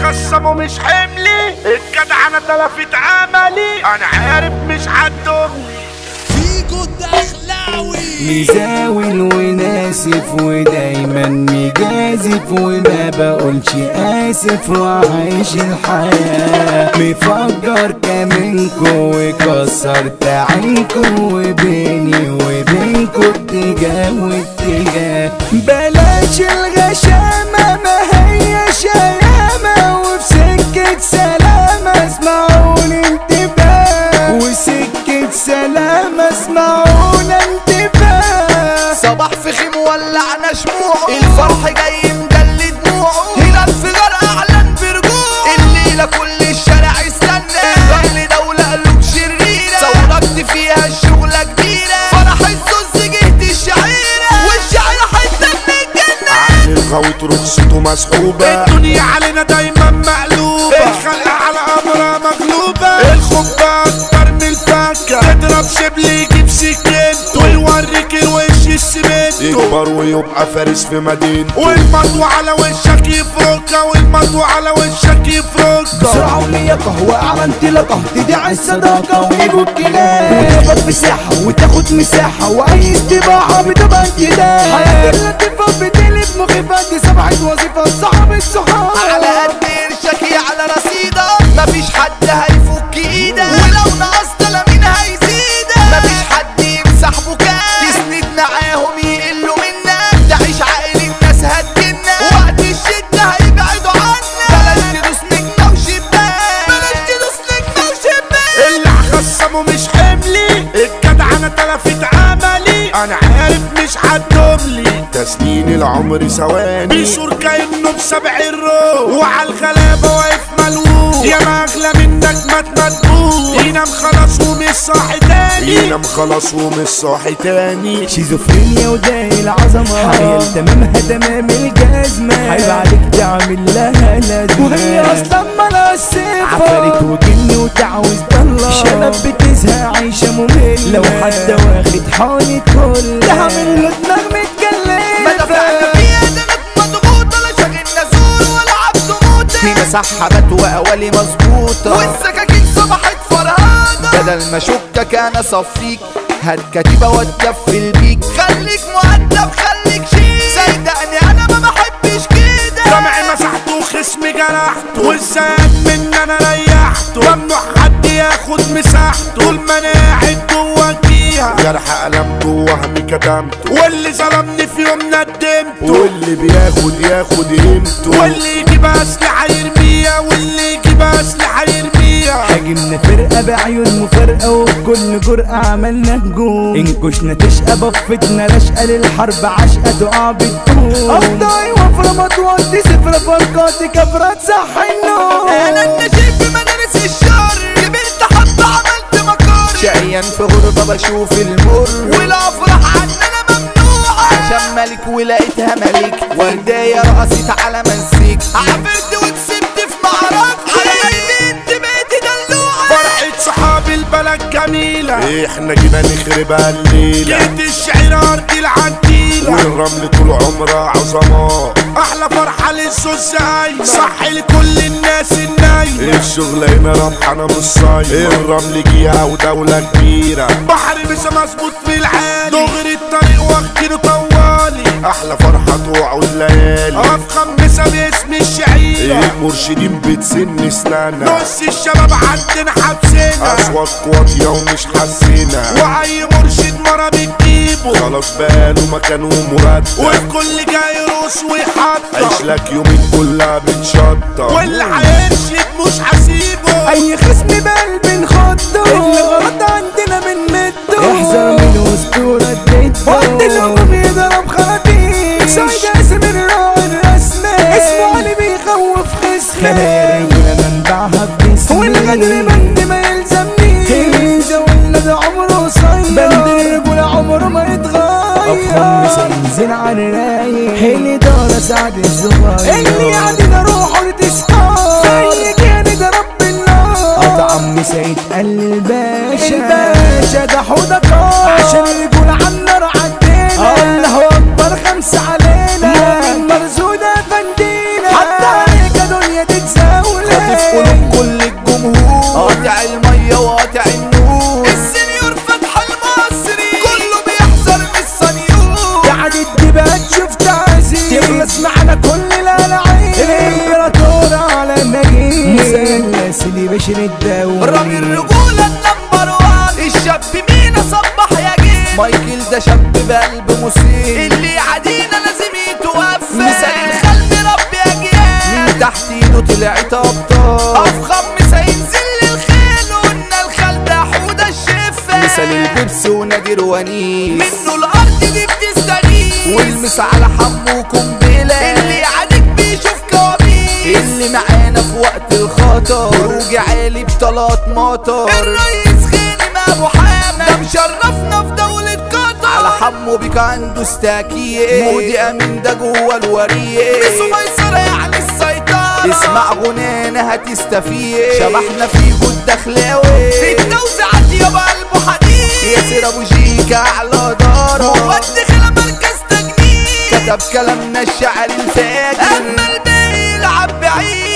خصمه مش حملي الجدع انا تلفت عملي انا عارف مش هتدومني فيجو الدخلاوي مزاول وناسف ودايما مجازف وما بقولش اسف وعايش الحياة مفجر كمنكو وكسرت عينكو وبيني وبينكو اتجاه واتجاه بلاش الغشامة ما هي شيامة وفي سكة سلامة اسمعوني انتباه وسكة سلامة اسمعونا انتباه صباح في خيم ولعنا شموعه الفرح جاي مجلي دموعه هنا انفجار اعلن برجوع الليله كل الشارع استنى اهل دوله قلوب شريره ثورت فيها الشغله كبيره فرح الزوز جهد الشعيره والشعيره حته من الجنه عقل الغويط رخصته مسحوبة الدنيا علينا دايما مقلوبة الخلق على امرها مغلوبة الخبة اكتر من الفكة تضرب شبل يجيب سكينته ويوريك الوش السمنتو يكبر ويبقى فارس في مدينته والمطوة على وشك يفركها والمطوة على وشك يفركها بسرعة ولياقة وأعلى انطلاقة تدعي الصداقة ويجوا الكلام وتاخد مساحة وتاخد مساحة وأي استباحة بتبقى انتداب حياة اللطيفة بتقلب مخيفة دي سبعة وظيفة صعب الصحاب على قد قرشك على رصيدك مفيش حد هيفك ايدك ولو نقصت لا مين هيزيدك مفيش حد يمسح بكاك تسند معاهم يقلوا منك تعيش عاقل الناس هتجنك وقت الشدة هيبعدوا عنك بلاش تدوس نجمة وشباك بلاش تدوس نجمة وشباك اللي هخصمه مش حملي الجدع انا تلفت عملي انا عارف مش هتدوملي تسنين العمر ثواني بيشور كانه بسبع الروح وعلى الغلابه واقف ملوك يا ما اغلى منك ما تمدوش ينام خلاص ومش صاحي تاني ينام خلاص ومش صاحي تاني شيزوفرينيا وداي العظمة حيل تمامها تمام الجزمة عيب عليك تعمل لها لازمة وهي أصلا مالها الصفة عفاريت وجن وتعوز ضلة شنب بتزهق عايشة مملة لو حد واخد حالة كل ده عامل له دماغ ما دفعنا متكلفة فيها دمك مضغوطة لا شاغلنا زور ولا عبد موتة هنا سحبت وأولي مظبوطة والسكاكين صبحت فرهادة بدل ما شكك أنا صفيك هات كتيبة واتكفل بيك خليك مؤدب خليك شيك صدقني أنا ما بحبش كده سمعي مسحته وخصمي جرحته والزاد من انا ريحته ممنوع حد ياخد مساحته طول ما انا قاعد جوا فيها جرح قلمته وهمي كتمته واللي ظلمني في يوم ندمته واللي بياخد ياخد قيمته واللي يجيب اسلحه يرميها واللي يجيب اسلحه يرميها هاجمنا فرقة بعيون مفارقة وبكل جرأة عملنا هجوم انكشنا تشقى بفتنا رشقة للحرب عشقة تقع بالدوم أفضعي وفرة مطواتي صفرة فرقاتي كفرة تصح النوم انا النجيب في مدارس الشر كبرت حبة عملت مكار شقيان في غربة بشوف المر والافراح عننا ممنوعة عشان ملك ولقيتها ملك وردية رقصت على منسيك عبرت وكسبت في معركة على البنت بقيت دلوعة فرحة صحاب البلد جميلة احنا جينا نخربها الليلة جيت الشعر ارض العنتيلة والرمل طول عمرها عظماء احلى فرحة للسوس هايمة صح لكل الناس النايمة الشغل هنا ربحانة مش صايمة الرمل جيها ودولة كبيرة بحر مش مظبوط في العالي دغري الطريق واخدينه طوالي احلى فرحة تقعد ليالي افخم مسا باسم الشعيرة المرشدين بتسن اسنانها نص الشباب عندنا حبسنا اصوات واطية ومش حسينا واي مرشد مرة بتجيبه خلاص بقاله مكانه مرتب والكل جاي يروس ويحطه عيش لك يومين كلها بتشطب واللي هيرشد مش هسيبه أي خصم بقلب نخضه اللي غلط عندنا بنمده احذر من أسطورة جده وقت الهجوم يضرب خراطيم سعيد اسم الراعي الرسمي اسمه علي بيخوف خصمي خلايا منبعها باسمي والغدر بند ما يلزمنيش الميزة والنادي عمره قصير بند الرجولة عمره ما يتغير أفهم مسنزل على الرايق حيلي دار سعد الصغير اللي عندنا روحه لتسحار زي كان ده رب النار قطع عمي سيد الباشا الباشا ده حوده كار عشان يقول عنا عدينا الله اكبر خمسة علينا من مرزودة فندينا حتى عليك دنيا تتساوي قلوب كل الجمهور قاطع المية وقاطع النور السنيور فتح المصري كله بيحذر من الصنيور قاعد الدبات شوف تعزيز تخلص معنا كل الالعاب الامبراطور على النجيب مثلث اللي بشر الدوري رامي الرجولة النمبر وان الشاب مينا صبح يا جيل مايكل ده شاب بقلب مصيب اللي يعادينا لازم يتوفى مثال الخلق ربي اجيال من تحت ايده طلعت ابطال افخم مثال ينزل الخيل قلنا الخال ده حوده الشفا مثال البيبس ونادي روانيس منه الارض دي بتستغيث والمس على حمو قنبله اللي يعاديك بيشوف كوابيس اللي معانا في وقت الخطر خروج عالي بطلات مطر الرئيس غانم ابو حامد ده مشرفنا في دولة قطر على حمو بيك عنده استاكية مودي امين ده جوه الورية بسو ميسرة يعني السيطرة اسمع غنانا هتستفيد شبحنا في جود دخلاوي في التوزيعات يابا قلبه حديد ياسر ابو شيكة على دارة ودخل مركز تجنيد كتب كلامنا الشعر الفاجر اما الباقي يلعب بعيد